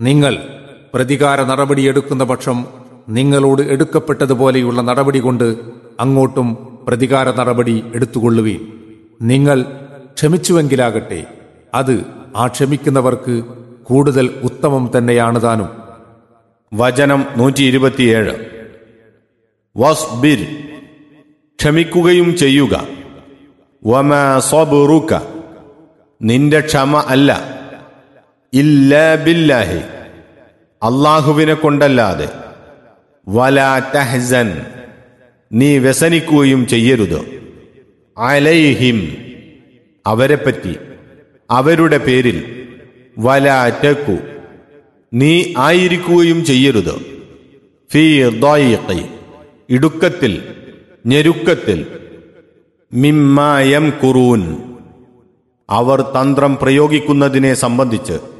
നിങ്ങൾ പ്രതികാര നടപടിയെടുക്കുന്ന പക്ഷം നിങ്ങളോട് എടുക്കപ്പെട്ടതുപോലെയുള്ള നടപടി കൊണ്ട് അങ്ങോട്ടും പ്രതികാര നടപടി എടുത്തുകൊള്ളുവീൻ നിങ്ങൾ ക്ഷമിച്ചുവെങ്കിലാകട്ടെ അത് ആ ക്ഷമിക്കുന്നവർക്ക് കൂടുതൽ ഉത്തമം തന്നെയാണ് താനും വചനം നൂറ്റി ഇരുപത്തിയേഴ് വസ്ബിർ ക്ഷമിക്കുകയും ചെയ്യുക വമ സ്വബുറുക്ക നിന്റെ ക്ഷമ അല്ല ഇല്ല ബില്ലാഹി അള്ളാഹുവിനെ കൊണ്ടല്ലാതെ വലാ തഹ്സൻ നീ വ്യസനിക്കുകയും ചെയ്യരുത് അലൈഹിം അവരെപ്പറ്റി അവരുടെ പേരിൽ വലാ തക്കു നീ ആയിരിക്കുകയും ചെയ്യരുത് ഫീ ദൈഖി ഇടുക്കത്തിൽ ഞെരുക്കത്തിൽ മിമ്മായം കുറൂൻ അവർ തന്ത്രം പ്രയോഗിക്കുന്നതിനെ സംബന്ധിച്ച്